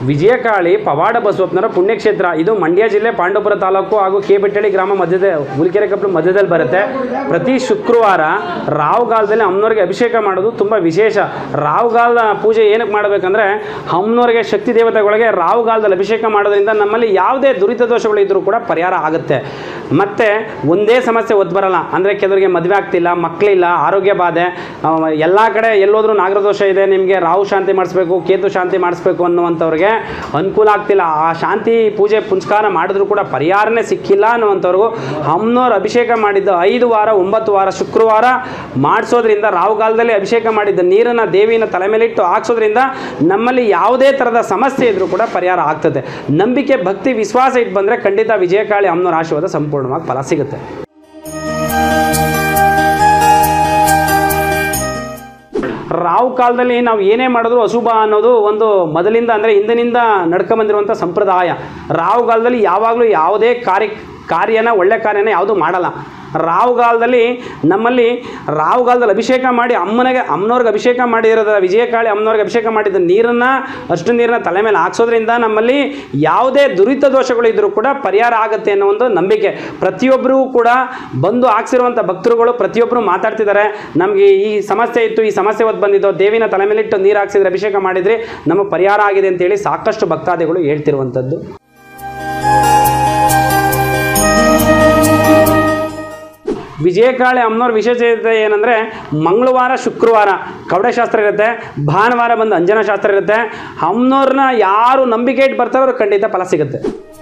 ವಿಜಯಕಾಳಿ ಪವಾಡ ಬಸವಪ್ಪನವರ ಪುಣ್ಯಕ್ಷೇತ್ರ ಇದು ಮಂಡ್ಯ ಜಿಲ್ಲೆ ಪಾಂಡವಪುರ ತಾಲೂಕು ಹಾಗೂ ಕೆಬೆಟ್ಟಳ್ಳಿ ಗ್ರಾಮ ಮಧ್ಯದ ಹುಲಿಕೆರೆ ಕಪ್ಪಲು ಮಧ್ಯದಲ್ಲಿ ಬರುತ್ತೆ ಪ್ರತಿ ಶುಕ್ರವಾರ ರಾವುಗಾಲದಲ್ಲಿ ಅಮ್ಮನವ್ರಿಗೆ ಅಭಿಷೇಕ ಮಾಡೋದು ತುಂಬ ವಿಶೇಷ ರಾವುಗಾಲದ ಪೂಜೆ ಏನಕ್ಕೆ ಮಾಡಬೇಕಂದ್ರೆ ಅಮ್ಮನವ್ರಿಗೆ ಶಕ್ತಿ ದೇವತೆಗಳಿಗೆ ರಾವುಗಾಲದಲ್ಲಿ ಅಭಿಷೇಕ ಮಾಡೋದ್ರಿಂದ ನಮ್ಮಲ್ಲಿ ಯಾವುದೇ ದುರಿತ ದೋಷಗಳು ಇದ್ದರೂ ಕೂಡ ಪರಿಹಾರ ಆಗುತ್ತೆ ಮತ್ತು ಒಂದೇ ಸಮಸ್ಯೆ ಒದ್ದು ಬರಲ್ಲ ಅಂದರೆ ಕೆಲವರಿಗೆ ಮದುವೆ ಆಗ್ತಿಲ್ಲ ಮಕ್ಕಳಿಲ್ಲ ಆರೋಗ್ಯ ಬಾಧೆ ಎಲ್ಲ ಕಡೆ ಎಲ್ಲೋದ್ರೂ ನಾಗರದೋಷ ಇದೆ ನಿಮಗೆ ರಾಹು ಶಾಂತಿ ಮಾಡಿಸ್ಬೇಕು ಕೇತು ಶಾಂತಿ ಮಾಡಿಸ್ಬೇಕು ಅನ್ನುವಂಥವ್ರಿಗೆ ಅನುಕೂಲ ಆಗ್ತಿಲ್ಲ ಆ ಶಾಂತಿ ಪೂಜೆ ಪುನಸ್ಕಾರ ಮಾಡಿದ್ರು ಕೂಡ ಪರಿಹಾರನೇ ಸಿಕ್ಕಿಲ್ಲ ಅನ್ನುವಂಥವ್ರಿಗೂ ಅಮ್ಮನವ್ರು ಅಭಿಷೇಕ ಮಾಡಿದ್ದು ಐದು ವಾರ ಒಂಬತ್ತು ವಾರ ಶುಕ್ರವಾರ ಮಾಡಿಸೋದ್ರಿಂದ ರಾಹುಗಾಲದಲ್ಲಿ ಅಭಿಷೇಕ ಮಾಡಿದ್ದ ನೀರನ್ನು ದೇವಿನ ತಲೆ ಮೇಲಿಟ್ಟು ಹಾಕ್ಸೋದ್ರಿಂದ ನಮ್ಮಲ್ಲಿ ಯಾವುದೇ ಥರದ ಸಮಸ್ಯೆ ಇದ್ರೂ ಕೂಡ ಪರಿಹಾರ ಆಗ್ತದೆ ನಂಬಿಕೆ ಭಕ್ತಿ ವಿಶ್ವಾಸ ಇಟ್ಟು ಬಂದರೆ ಖಂಡಿತ ವಿಜಯಕಾಳಿ ಅಮ್ಮನವ್ರ ಆಶೀರ್ವಾದ ಸಂಪೂರ್ಣವಾಗಿ ಫಲ ಸಿಗುತ್ತೆ ರಾವು ಕಾಲದಲ್ಲಿ ನಾವು ಏನೇ ಮಾಡಿದ್ರು ಅಶುಭ ಅನ್ನೋದು ಒಂದು ಮೊದಲಿಂದ ಅಂದರೆ ಹಿಂದಿನಿಂದ ನಡ್ಕೊಂಬಂದಿರುವಂಥ ಸಂಪ್ರದಾಯ ರಾವು ಕಾಲದಲ್ಲಿ ಯಾವಾಗಲೂ ಯಾವುದೇ ಕಾರ್ಯ ಕಾರ್ಯನ ಒಳ್ಳೆ ಕಾರ್ಯನ ಯಾವುದೂ ಮಾಡಲ್ಲ ರಾವುಗಾಲದಲ್ಲಿ ನಮ್ಮಲ್ಲಿ ರಾವುಗಾಲದಲ್ಲಿ ಅಭಿಷೇಕ ಮಾಡಿ ಅಮ್ಮನಿಗೆ ಅಮ್ಮನವ್ರಿಗೆ ಅಭಿಷೇಕ ಮಾಡಿರೋದ ವಿಜಯಕಾಳಿ ಅಮ್ಮನವ್ರಿಗೆ ಅಭಿಷೇಕ ಮಾಡಿದ ನೀರನ್ನು ಅಷ್ಟು ನೀರನ್ನ ತಲೆ ಮೇಲೆ ಹಾಕ್ಸೋದ್ರಿಂದ ನಮ್ಮಲ್ಲಿ ಯಾವುದೇ ದುರಿತ ದೋಷಗಳು ಇದ್ದರೂ ಕೂಡ ಪರಿಹಾರ ಆಗುತ್ತೆ ಅನ್ನೋ ಒಂದು ನಂಬಿಕೆ ಪ್ರತಿಯೊಬ್ಬರಿಗೂ ಕೂಡ ಬಂದು ಹಾಕ್ಸಿರುವಂಥ ಭಕ್ತರುಗಳು ಪ್ರತಿಯೊಬ್ಬರು ಮಾತಾಡ್ತಿದ್ದಾರೆ ನಮಗೆ ಈ ಸಮಸ್ಯೆ ಇತ್ತು ಈ ಸಮಸ್ಯೆ ಹೊತ್ತು ಬಂದಿದ್ದು ದೇವಿನ ತಲೆ ಮೇಲಿಟ್ಟು ನೀರು ಹಾಕ್ಸಿದ್ರೆ ಅಭಿಷೇಕ ಮಾಡಿದ್ರಿ ನಮಗೆ ಪರಿಹಾರ ಆಗಿದೆ ಅಂತೇಳಿ ಸಾಕಷ್ಟು ಭಕ್ತಾದಿಗಳು ಹೇಳ್ತಿರುವಂಥದ್ದು ವಿಜಯಕಾಳಿ ಅಮ್ಮನವ್ರ ವಿಶೇಷತೆ ಏನಂದರೆ ಮಂಗಳವಾರ ಶುಕ್ರವಾರ ಕವಡೆಶಾಸ್ತ್ರ ಇರುತ್ತೆ ಭಾನುವಾರ ಬಂದು ಅಂಜನಾ ಶಾಸ್ತ್ರ ಇರುತ್ತೆ ಅಮ್ಮನವ್ರನ್ನ ಯಾರು ನಂಬಿಕೆ ಇಟ್ಟು ಬರ್ತಾರೋ ಅವ್ರಿಗೆ ಖಂಡಿತ ಫಲ ಸಿಗುತ್ತೆ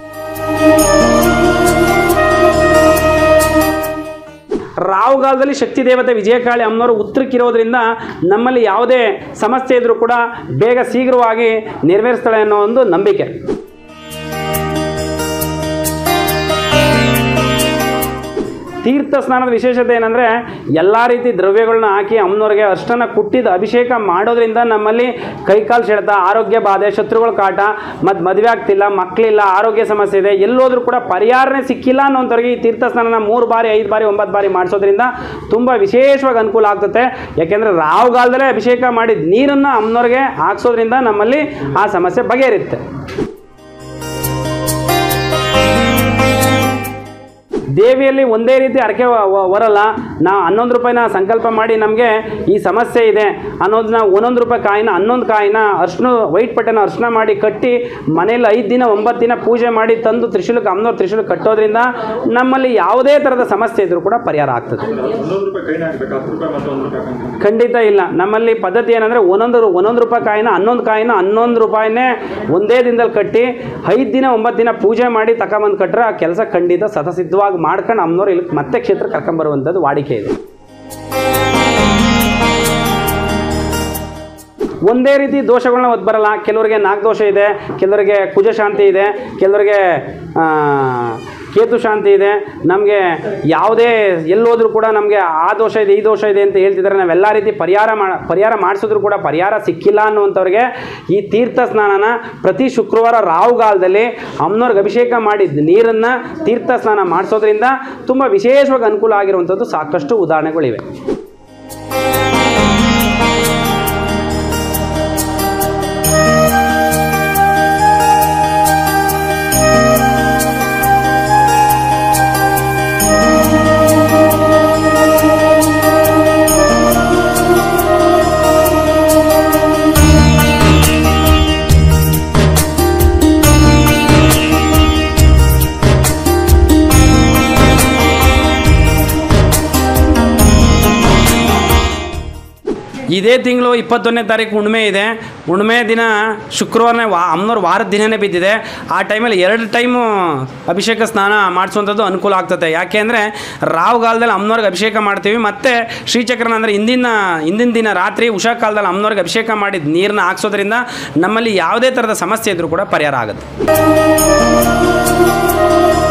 ರಾಹುಗಾಲದಲ್ಲಿ ಶಕ್ತಿ ದೇವತೆ ವಿಜಯಕಾಳಿ ಅಮ್ಮನವರು ಉತ್ತರಕ್ಕಿರೋದ್ರಿಂದ ನಮ್ಮಲ್ಲಿ ಯಾವುದೇ ಸಮಸ್ಯೆ ಇದ್ದರೂ ಕೂಡ ಬೇಗ ಶೀಘ್ರವಾಗಿ ನೆರವೇರಿಸ್ತಾಳೆ ಅನ್ನೋ ಒಂದು ನಂಬಿಕೆ ತೀರ್ಥ ಸ್ನಾನದ ವಿಶೇಷತೆ ಏನಂದರೆ ಎಲ್ಲ ರೀತಿ ದ್ರವ್ಯಗಳನ್ನ ಹಾಕಿ ಅಮ್ಮನವ್ರಿಗೆ ಅಷ್ಟನ್ನು ಕುಟ್ಟಿದ ಅಭಿಷೇಕ ಮಾಡೋದ್ರಿಂದ ನಮ್ಮಲ್ಲಿ ಕೈಕಾಲು ಸೆಳೆತ ಆರೋಗ್ಯ ಬಾಧೆ ಶತ್ರುಗಳ ಕಾಟ ಮತ್ತು ಮದುವೆ ಆಗ್ತಿಲ್ಲ ಮಕ್ಕಳಿಲ್ಲ ಆರೋಗ್ಯ ಸಮಸ್ಯೆ ಇದೆ ಎಲ್ಲೋದ್ರೂ ಕೂಡ ಪರಿಹಾರನೇ ಸಿಕ್ಕಿಲ್ಲ ಅನ್ನೋಂಥವ್ರಿಗೆ ಈ ತೀರ್ಥ ಸ್ನಾನನ ಮೂರು ಬಾರಿ ಐದು ಬಾರಿ ಒಂಬತ್ತು ಬಾರಿ ಮಾಡಿಸೋದ್ರಿಂದ ತುಂಬ ವಿಶೇಷವಾಗಿ ಅನುಕೂಲ ಆಗ್ತದೆ ಯಾಕೆಂದರೆ ರಾಹುಗಾಲದಲ್ಲೇ ಅಭಿಷೇಕ ಮಾಡಿದ ನೀರನ್ನು ಅಮ್ಮನವ್ರಿಗೆ ಹಾಕ್ಸೋದ್ರಿಂದ ನಮ್ಮಲ್ಲಿ ಆ ಸಮಸ್ಯೆ ಬಗೆಹರಿಯುತ್ತೆ ದೇವಿಯಲ್ಲಿ ಒಂದೇ ರೀತಿ ಅರಕೆ ಬರಲ್ಲ ನಾವು ಹನ್ನೊಂದು ರೂಪಾಯಿನ ಸಂಕಲ್ಪ ಮಾಡಿ ನಮಗೆ ಈ ಸಮಸ್ಯೆ ಇದೆ ಅನ್ನೋದನ್ನ ಒಂದೊಂದು ರೂಪಾಯಿ ಕಾಯಿನ ಹನ್ನೊಂದು ಕಾಯಿನ ಅರ್ಶಿನ ವೈಟ್ ಪಟ್ಟೆನ ಅರ್ಶಿನ ಮಾಡಿ ಕಟ್ಟಿ ಮನೇಲಿ ಐದು ದಿನ ಒಂಬತ್ತು ದಿನ ಪೂಜೆ ಮಾಡಿ ತಂದು ತ್ರಿಶೂಲಕ್ಕೆ ಅಮ್ಮನವ್ರು ತ್ರಿಶೂಲ ಕಟ್ಟೋದ್ರಿಂದ ನಮ್ಮಲ್ಲಿ ಯಾವುದೇ ಥರದ ಸಮಸ್ಯೆ ಇದ್ರೂ ಕೂಡ ಪರಿಹಾರ ಆಗ್ತದೆ ಒಂದೊಂದು ರೂಪಾಯಿ ಕೈನ ಹಾಕ್ಬೇಕು ಹತ್ತು ರೂಪಾಯಿ ಮತ್ತೆ ಒಂದು ರೂಪಾಯಿ ಕಂತು ಖಂಡಿತ ಇಲ್ಲ ನಮ್ಮಲ್ಲಿ ಪದ್ಧತಿ ಏನಂದರೆ ಒಂದೊಂದು ಒಂದೊಂದು ರೂಪಾಯಿ ಕಾಯಿನ ಹನ್ನೊಂದು ಕಾಯಿನ ಹನ್ನೊಂದು ರೂಪಾಯಿನೇ ಒಂದೇ ದಿನದಲ್ಲಿ ಕಟ್ಟಿ ಐದು ದಿನ ಒಂಬತ್ತು ದಿನ ಪೂಜೆ ಮಾಡಿ ತಗೊಂಬಂದು ಕಟ್ಟರೆ ಆ ಕೆಲಸ ಖಂಡಿತ ಸತಸಿದ್ಧವಾಗಿ ಮಾಡ್ಕೊಂಡು ಅಮ್ಮನವ್ರು ಇಲ್ಲಿ ಮತ್ತೆ ಕ್ಷೇತ್ರ ಕರ್ಕೊಂಬರುವಂಥದ್ದು ವಾಡಿಕೆ ಇದೆ ಒಂದೇ ರೀತಿ ದೋಷಗಳನ್ನ ಒದ್ದು ಬರಲ್ಲ ಕೆಲವರಿಗೆ ನಾಗದೋಷ ಇದೆ ಕೆಲವರಿಗೆ ಕುಜ ಶಾಂತಿ ಇದೆ ಕೆಲವರಿಗೆ ಆ, ಕೇತು ಶಾಂತಿ ಇದೆ ನಮಗೆ ಯಾವುದೇ ಎಲ್ಲೋದ್ರೂ ಕೂಡ ನಮಗೆ ಆ ದೋಷ ಇದೆ ಈ ದೋಷ ಇದೆ ಅಂತ ಹೇಳ್ತಿದ್ದಾರೆ ನಾವೆಲ್ಲ ರೀತಿ ಪರಿಹಾರ ಮಾ ಪರಿಹಾರ ಮಾಡಿಸಿದ್ರು ಕೂಡ ಪರಿಹಾರ ಸಿಕ್ಕಿಲ್ಲ ಅನ್ನುವಂಥವ್ರಿಗೆ ಈ ತೀರ್ಥ ಸ್ನಾನನ ಪ್ರತಿ ಶುಕ್ರವಾರ ರಾಹುಗಾಲದಲ್ಲಿ ಅಮ್ಮನವ್ರಿಗೆ ಅಭಿಷೇಕ ಮಾಡಿದ ನೀರನ್ನು ತೀರ್ಥ ಸ್ನಾನ ಮಾಡಿಸೋದ್ರಿಂದ ತುಂಬ ವಿಶೇಷವಾಗಿ ಅನುಕೂಲ ಆಗಿರುವಂಥದ್ದು ಸಾಕಷ್ಟು ಉದಾಹರಣೆಗಳಿವೆ ಇದೇ ತಿಂಗಳು ಇಪ್ಪತ್ತೊಂದನೇ ತಾರೀಕು ಹುಣ್ಣಿಮೆ ಇದೆ ಹುಣ್ಣಿಮೆ ದಿನ ಶುಕ್ರವಾರನೇ ವಾ ಅಮ್ಮನವ್ರ ವಾರದ ದಿನನೇ ಬಿದ್ದಿದೆ ಆ ಟೈಮಲ್ಲಿ ಎರಡು ಟೈಮು ಅಭಿಷೇಕ ಸ್ನಾನ ಮಾಡಿಸುವಂಥದ್ದು ಅನುಕೂಲ ಆಗ್ತದೆ ಯಾಕೆ ಅಂದರೆ ರಾಹುಗಾಲದಲ್ಲಿ ಅಮ್ಮನವ್ರಿಗೆ ಅಭಿಷೇಕ ಮಾಡ್ತೀವಿ ಮತ್ತು ಶ್ರೀಚಕ್ರನ ಅಂದರೆ ಹಿಂದಿನ ಹಿಂದಿನ ದಿನ ರಾತ್ರಿ ಉಷಾ ಕಾಲದಲ್ಲಿ ಅಮ್ಮನವ್ರಿಗೆ ಅಭಿಷೇಕ ಮಾಡಿದ ನೀರನ್ನ ಹಾಕ್ಸೋದ್ರಿಂದ ನಮ್ಮಲ್ಲಿ ಯಾವುದೇ ಥರದ ಸಮಸ್ಯೆ ಇದ್ರೂ ಕೂಡ ಪರಿಹಾರ ಆಗುತ್ತೆ